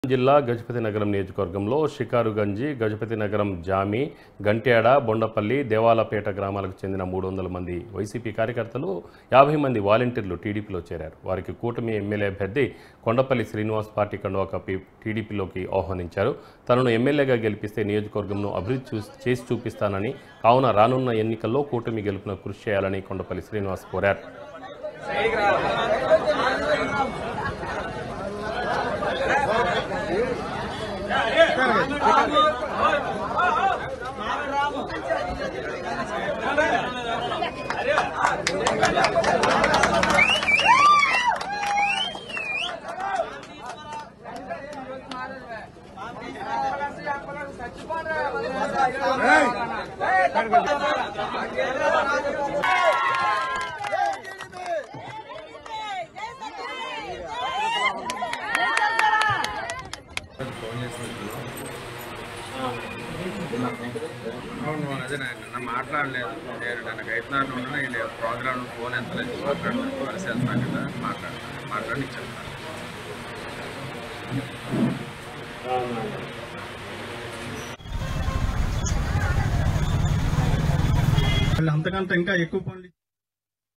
జిల్లా గజపతి నగరం నియోజకవర్గంలో షికారుగంజి గజపతి నగరం జామి గంట్యాడ బొండపల్లి దేవాలపేట గ్రామాలకు చెందిన మూడు వందల మంది వైసీపీ కార్యకర్తలు యాభై మంది వాలంటీర్లు టీడీపీలో చేరారు వారికి కూటమి ఎమ్మెల్యే అభ్యర్థి కొండపల్లి శ్రీనివాస్ పార్టీ కండువా కప్పి టీడీపీలోకి ఆహ్వానించారు తనను ఎమ్మెల్యేగా గెలిపిస్తే నియోజకవర్గంను అభివృద్ధి చూ- చేసి చూపిస్తానని కావున రానున్న ఎన్నికల్లో కూటమి గెలుపున కృషి చేయాలని కొండపల్లి శ్రీనివాస్ కోరారు అవును అదే నా మాట్లాడలేదు నేను నన్ను గైతున్నాను ఉన్నా నేను ప్రోగ్రామ్ ఫోన్ ఎంత లేదు మాట్లాడలేదు కలిసి వెళ్తాను కదా మాట్లాడతాను మాట్లాడి నీకు చెప్తాను వాళ్ళు అంతకంటే ఇంకా ఎక్కువ పనులు